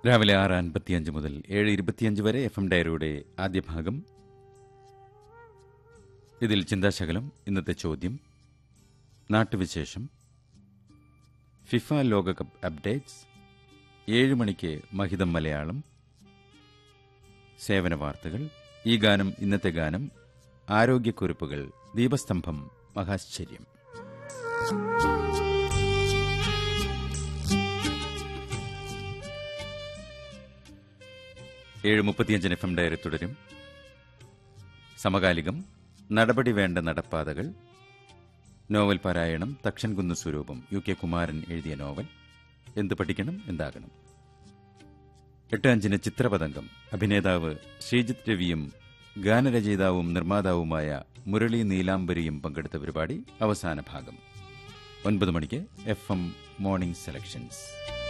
രാവിലെ ആറ് അൻപത്തിയഞ്ച് മുതൽ ഏഴ് ഇരുപത്തിയഞ്ച് വരെ എഫ് എം ഡയറിയുടെ ആദ്യ ഭാഗം ഇതിൽ ചിന്താശകലം ഇന്നത്തെ ചോദ്യം നാട്ടുവിശേഷം ഫിഫ ലോകകപ്പ് അപ്ഡേറ്റ്സ് ഏഴ് മണിക്ക് മഹിതം മലയാളം സേവന വാർത്തകൾ ഈ ഗാനം ഇന്നത്തെ ഗാനം ആരോഗ്യക്കുറിപ്പുകൾ ദീപസ്തംഭം മഹാശ്ചര്യം ഏഴ് മുപ്പത്തിയഞ്ചിന് എഫ് എം ഡയറി തുടരും സമകാലികം നടപടി വേണ്ട നടപ്പാതകൾ നോവൽ പാരായണം തക്ഷൻകുന്ന് സ്വരൂപം യു കെ കുമാരൻ എഴുതിയ നോവൽ എന്ത് പഠിക്കണം എന്താകണം എട്ട് അഞ്ചിന് ചിത്രപതംഗം അഭിനേതാവ് ശ്രീജിത്ത് രവിയും ഗാനരചയിതാവും നിർമ്മാതാവുമായ മുരളി നീലാംബരിയും പങ്കെടുത്ത പരിപാടി അവസാന ഭാഗം ഒൻപത് മണിക്ക് എഫ് എം മോർണിംഗ് സെലക്ഷൻസ്